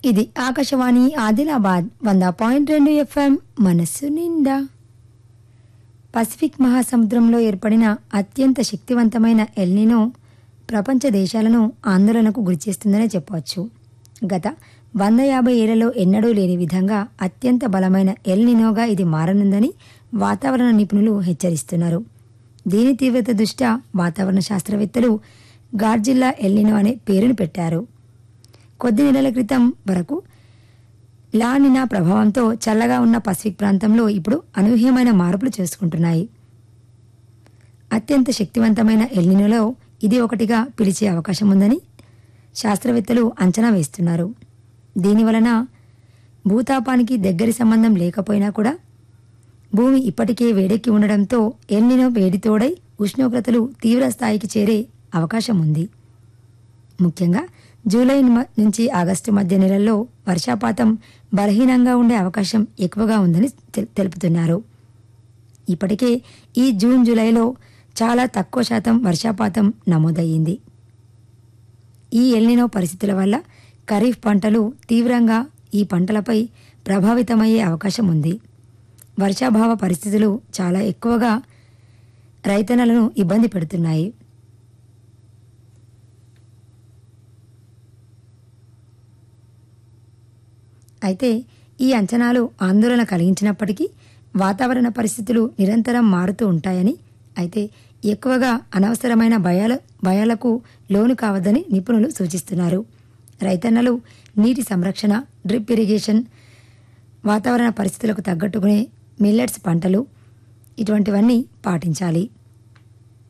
ఇది ఆకాశవాణి ఆదిలాబాద్ వంద పాయింట్ రెండు ఎఫ్ఎం మనస్సు నిండా పసిఫిక్ మహాసముద్రంలో ఏర్పడిన అత్యంత శక్తివంతమైన ఎల్నినో ప్రపంచ దేశాలను ఆందోళనకు గురిచేస్తుందనే చెప్పవచ్చు గత వంద యాభై ఏళ్లలో ఎన్నడూ లేని విధంగా అత్యంత బలమైన ఎల్నినోగా ఇది మారనుందని వాతావరణ నిపుణులు హెచ్చరిస్తున్నారు దీని తీవ్రత దృష్ట్యా వాతావరణ శాస్త్రవేత్తలు గార్జిల్లా ఎల్నినో అనే పేరును పెట్టారు కొద్ది నెలల క్రితం వరకు లానినా ప్రభావంతో చల్లగా ఉన్న పసిఫిక్ ప్రాంతంలో ఇప్పుడు అనూహ్యమైన మార్పులు చేసుకుంటున్నాయి అత్యంత శక్తివంతమైన ఎల్నినోలో ఇది ఒకటిగా పిలిచే అవకాశం ఉందని శాస్త్రవేత్తలు అంచనా వేస్తున్నారు దీనివలన భూతాపానికి దగ్గరి సంబంధం లేకపోయినా కూడా భూమి ఇప్పటికే వేడెక్కి ఉండడంతో ఎల్నినో వేడితోడై ఉష్ణోగ్రతలు తీవ్ర స్థాయికి చేరే అవకాశం ఉంది ముఖ్యంగా జూలై మ- నుంచి ఆగస్టు మధ్య నెలల్లో వర్షపాతం బలహీనంగా ఉండే అవకాశం ఎక్కువగా ఉందని తెల్- తెలుపుతున్నారు ఇప్పటికే ఈ జూన్ జూలైలో చాలా తక్కువ శాతం వర్షపాతం నమోదయ్యింది ఈ ఎల్నినో పరిస్థితుల వల్ల ఖరీఫ్ పంటలు తీవ్రంగా ఈ పంటలపై ప్రభావితమయ్యే అవకాశం ఉంది వర్షాభావ పరిస్థితులు చాలా ఎక్కువగా రైతన్నలను ఇబ్బంది పెడుతున్నాయి అయితే ఈ అంచనాలు ఆందోళన కలిగించినప్పటికీ వాతావరణ పరిస్థితులు నిరంతరం మారుతూ ఉంటాయని అయితే ఎక్కువగా అనవసరమైన భయాల భయాలకు లోను కావద్దని నిపుణులు సూచిస్తున్నారు రైతన్నలు నీటి సంరక్షణ డ్రిప్ ఇరిగేషన్ వాతావరణ పరిస్థితులకు తగ్గట్టుకునే మిల్లెట్స్ పంటలు ఇటువంటివన్నీ పాటించాలి